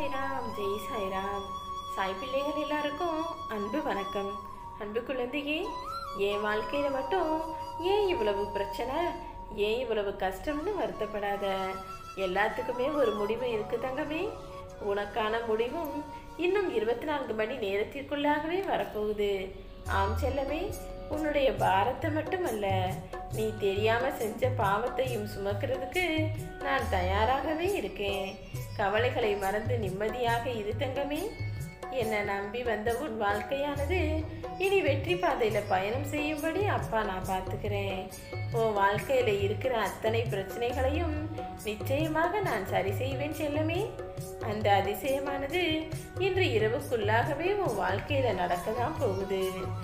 சாய்ராம் ஜெய் சாய்ராம் சாய் பிள்ளைகள் எல்லாருக்கும் அன்பு வணக்கம் அன்பு குழந்தையே என் வாழ்க்கையில மட்டும் ஏன் இவ்வளவு பிரச்சனை ஏன் இவ்வளவு கஷ்டம்னு வருத்தப்படாத எல்லாத்துக்குமே ஒரு முடிவு இருக்கு தங்கமே உனக்கான முடிவும் இன்னும் இருபத்தி நான்கு மணி நேரத்திற்குள்ளாகவே வரப்போகுது ஆம் செல்லமே உன்னுடைய பாரத்தை மட்டுமல்ல நீ தெரியாம செஞ்ச பாவத்தையும் சுமக்கிறதுக்கு நான் தயாராகவே இருக்கேன் கவலைகளை மறந்து நிம்மதியாக இரு தங்கமே என்னை நம்பி வந்த உன் வாழ்க்கையானது இனி வெற்றி பாதையில பயணம் செய்யும்படி அப்பா நான் பார்த்துக்கிறேன் உன் வாழ்க்கையில இருக்கிற அத்தனை பிரச்சனைகளையும் நிச்சயமாக நான் சரி செய்வேன் செல்லமே அந்த அதிசயமானது இன்று இரவுக்குள்ளாகவே உன் வாழ்க்கையில நடக்க தான் போகுது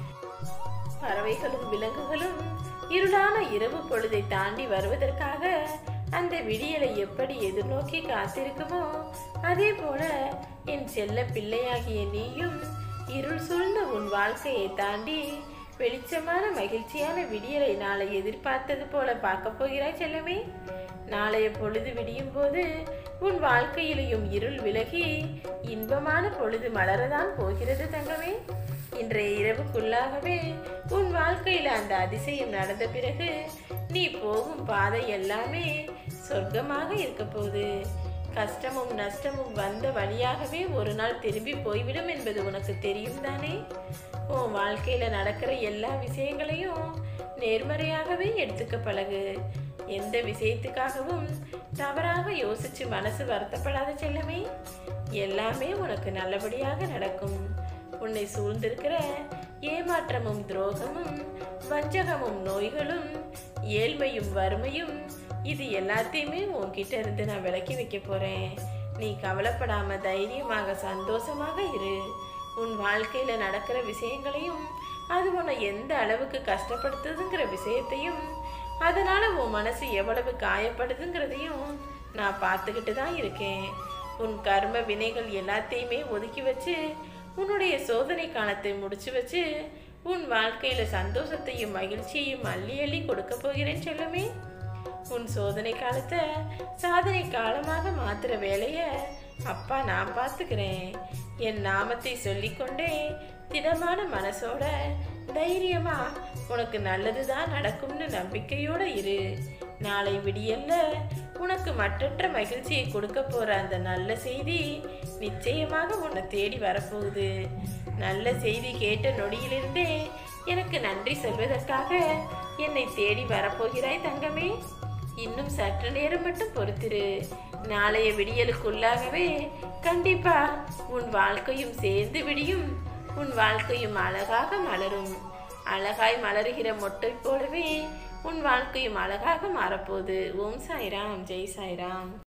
பறவைகளும் விலங்குகளும் இருளான இரவு பொழுதை தாண்டி வருவதற்காக அந்த விடியலை எப்படி எதிர்நோக்கி காத்திருக்குமோ அதே போல என் செல்ல பிள்ளையாகிய நீயும் இருள் சூழ்ந்த உன் வாழ்க்கையை தாண்டி வெளிச்சமான மகிழ்ச்சியான விடியலை நாளை எதிர்பார்த்தது போல பார்க்க போகிறாய் செல்லமே நாளைய பொழுது விடியும் போது உன் வாழ்க்கையிலையும் இருள் விலகி இன்பமான பொழுது மலரதான் போகிறது தங்கமே இன்றைய இரவுக்குள்ளாகவே உன் வாழ்க்கையில அந்த அதிசயம் நடந்த பிறகு நீ போகும் பாதை எல்லாமே சொர்க்கமாக இருக்க போகுது கஷ்டமும் நஷ்டமும் வந்த வழியாகவே ஒரு நாள் திரும்பி போய்விடும் என்பது உனக்கு தெரியும் தானே உன் வாழ்க்கையில நடக்கிற எல்லா விஷயங்களையும் நேர்மறையாகவே எடுத்துக்க பழகு எந்த விஷயத்துக்காகவும் தவறாக யோசிச்சு மனசு வருத்தப்படாத செல்லமே எல்லாமே உனக்கு நல்லபடியாக நடக்கும் உன்னை சூழ்ந்திருக்கிற ஏமாற்றமும் துரோகமும் வஞ்சகமும் நோய்களும் ஏழ்மையும் வறுமையும் இது எல்லாத்தையுமே உன்கிட்ட இருந்து நான் விலக்கி வைக்க போறேன் நீ கவலைப்படாம தைரியமாக சந்தோஷமாக இரு உன் வாழ்க்கையில நடக்கிற விஷயங்களையும் அது உன்னை எந்த அளவுக்கு கஷ்டப்படுத்துதுங்கிற விஷயத்தையும் அதனால உன் மனசு எவ்வளவு காயப்படுதுங்கிறதையும் நான் பார்த்துக்கிட்டு தான் இருக்கேன் உன் கர்ம வினைகள் எல்லாத்தையுமே ஒதுக்கி வச்சு உன்னுடைய சோதனை காலத்தை முடிச்சு வச்சு உன் வாழ்க்கையில சந்தோஷத்தையும் மகிழ்ச்சியையும் அள்ளி அள்ளி கொடுக்க போகிறேன் செல்லமே உன் சோதனை காலத்தை சாதனை காலமாக மாத்துற வேலைய அப்பா நான் பார்த்துக்கிறேன் என் நாமத்தை சொல்லிக்கொண்டே திடமான மனசோட தைரியமா உனக்கு நல்லதுதான் நடக்கும்னு நம்பிக்கையோட இரு நாளை விடியல்ல உனக்கு மற்றற்ற மகிழ்ச்சியை கொடுக்க போற அந்த நல்ல செய்தி நிச்சயமாக உன்னை தேடி வரப்போகுது நல்ல செய்தி கேட்ட நொடியிலிருந்தே எனக்கு நன்றி சொல்வதற்காக என்னை தேடி வரப்போகிறாய் தங்கமே இன்னும் சற்று நேரம் மட்டும் பொறுத்திரு நாளைய விடியலுக்குள்ளாகவே கண்டிப்பா உன் வாழ்க்கையும் சேர்ந்து விடியும் உன் வாழ்க்கையும் அழகாக மலரும் அழகாய் மலருகிற மொட்டை போலவே உன் வாழ்க்கையும் அழகாக மாறப்போகுது ஓம் சாய்ராம் ஜெய் சாய்ராம்